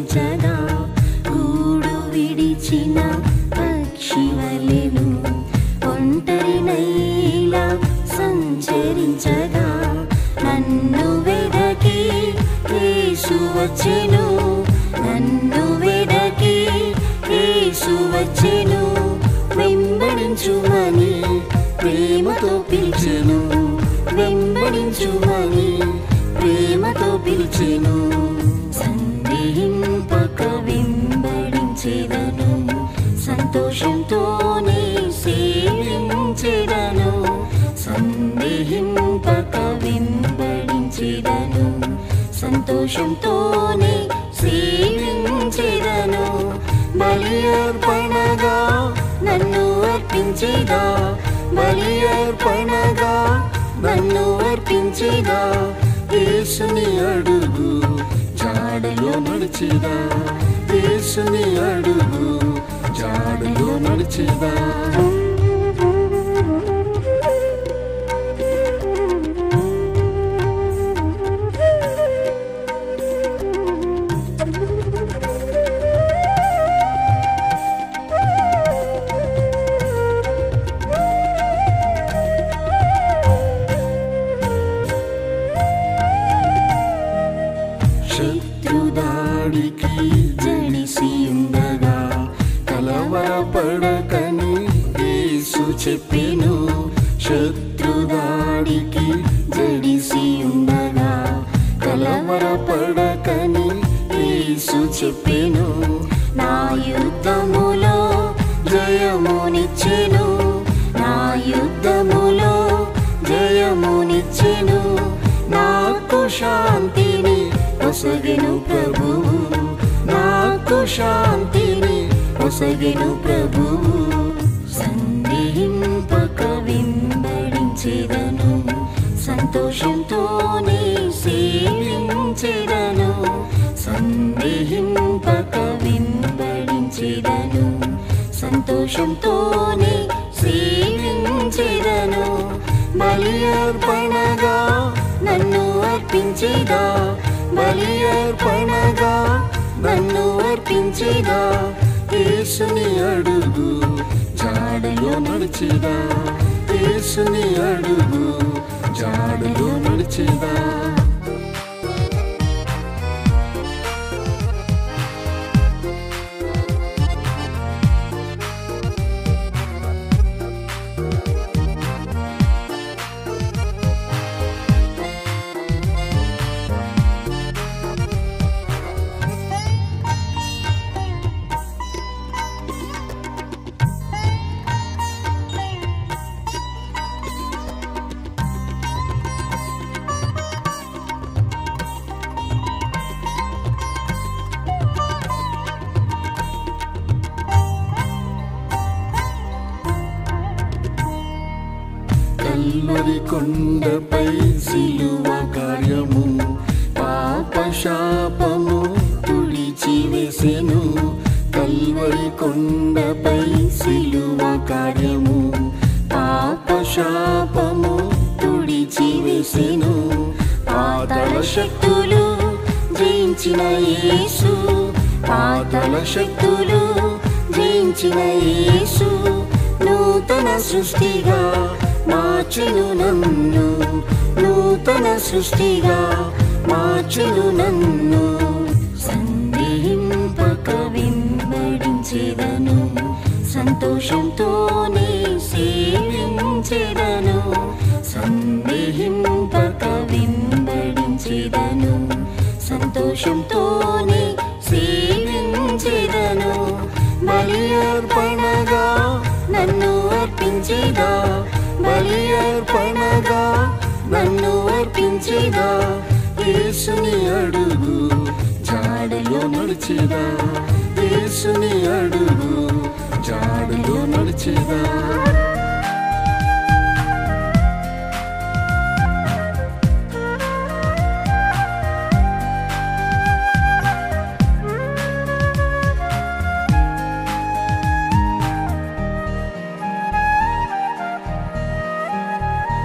సంచరించగా గూడు విడిచిన పక్షివలెను ఒంటరినైలా సంచరించగా నన్ను వెదకి యేసు వచ్చెను నన్ను వెదకి యేసు వచ్చెను వెంబడించుమని ప్రేమతో పిలిచెను వెంబడించుమని ప్రేమతో పిలిచెను సందేహింపక వెంబడించేదను సంతోషంతోనే సేవించేదను సందేహింపక వెంబడించేదను సంతోషంతోనే సేవించేదను బలి అర్పణగా నన్ను అర్పించేదా బలి అర్పణగా నన్ను అర్పించేదా యేసుని అడుగు జాడలో నడిచేదా యేసుని అడుగు జాడలో నడిచేదా శత్రుదాడికి జడిసి ఉండగా కలవరపడకని యేసు చెప్పెను శత్రుదాడికి జడిసి ఉండగా కలవరపడకని యేసు చెప్పెను నా యుద్ధములో జయమునిచ్చెను నా యుద్ధములో జయమునిచ్చెను నాకు శాంతిని ఒసగెను ప్రభువు నాకు శాంతిని ఒసగెను ప్రభువు సందేహింపక వెంబడించేదను సంతోషంతోనే సేవించేదను సందేహింపక వెంబడించేదను సంతోషంతోనే సేవించేదను బలి అర్పణగా నన్ను అర్పించేదా బలి అర్పణగా నన్ను అర్పించేదా యేసుని అడుగు జాడలో నడిచేదా యేసుని అడుగు జాడలో నడిచేదా కల్వరి కొండపై సిలువ కార్యము పాప శాపము తుడిచి వేసెను కల్వరి కొండపై సిలువ కార్యము పాప శాపము తుడిచి వేసెను పాతల శక్తులు జయించిన యేసు పాతల శక్తులు జయించిన యేసు నూతన సృష్టిగా మార్చెను నన్ను నూతన సృష్టిగా మార్చెను నన్ను సందేహింపక వెంబడించేదను సంతోషంతోనే సేవించేదను సందేహింపక వెంబడించేదను సంతోషంతోనే సేవించేదను బలి అర్పణగా నన్ను అర్పించేదా బలి అర్పణగా నన్ను అర్పించేదా యేసుని అడుగు జాడలో నడిచేదా యేసుని అడుగు జాడలో నడిచేదా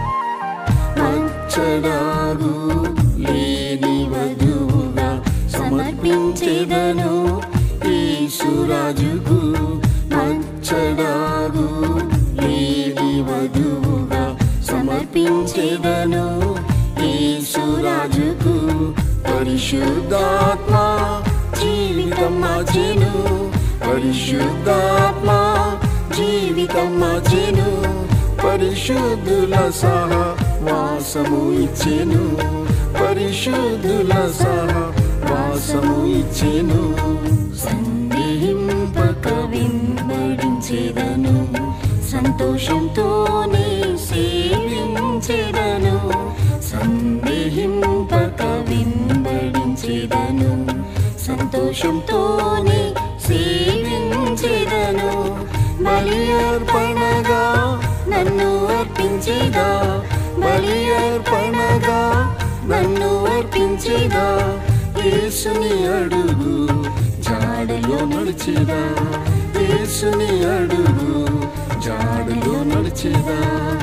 మచ్చడాగు లేని వధువుగా సమర్పించేదను యేసురాజుకు మచ్చడాగు లేని వధువుగా సమర్పించేదను యేసురాజుకు పరిశుద్ధాత్మ జీవితం మార్చెను పరిశుద్ధాత్మ జీవితం మార్చెను పరిశుద్ధుల సహా వాసము ఇచ్చెను పరిశుద్ధుల సహా వాసము ఇచ్చెను సందేహింపక వెంబడించేదను సంతోషంతోనే సేవించేదను సందేహింపక వెంబడించేదను సంతోషంతోనే సేవించేదను బలి అర్పణగా నన్ను అర్పించేదా బలి అర్పణగా నన్ను అర్పించేదా యేసుని అడుగు జాడలో నడిచేదా యేసుని అడుగు జాడలో నడిచేదా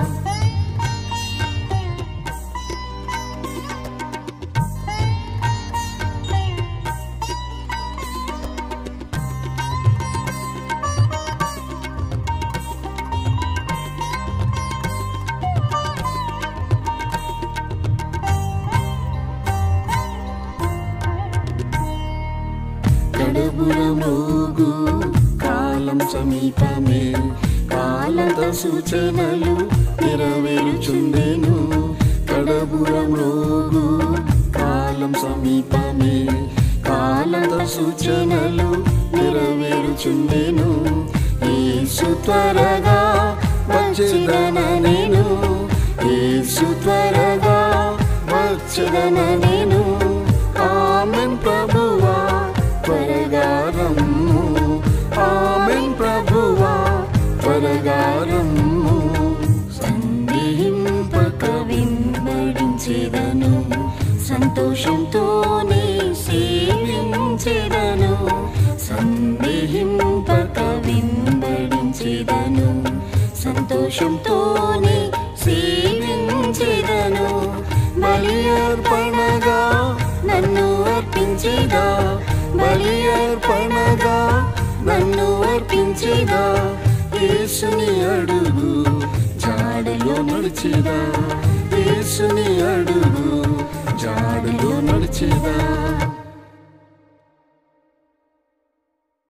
కడుపురమోగు కాలం సమీపమే కాలంత సూచనలు నెరవేరుచుండెను కడబురమోగు కాలం సమీపమే కాలంత సూచనలు నెరవేరుచుండెను యేసు త్వరగా వచ్చేదన నేను యేసు త్వరగా వచ్చేదన నేను ఆమెన్ ప్రభువా త్వరగా రమ్ము ఆమెన్ ప్రభువా త్వరగా రమ్ము సందేహింపక వెంబడించేదను సంతోషంతోనే సేవించేదను సందేహింపక వెంబడించేదను సంతోషంతోనే సేవించేదను బలి అర్పణగా నన్ను అర్పించేదా బలి అర్పణగా నన్ను అర్పించేదా యేసుని అడుగు జాడలో నడిచేదా యేసుని అడుగు జాడలో నడిచేదా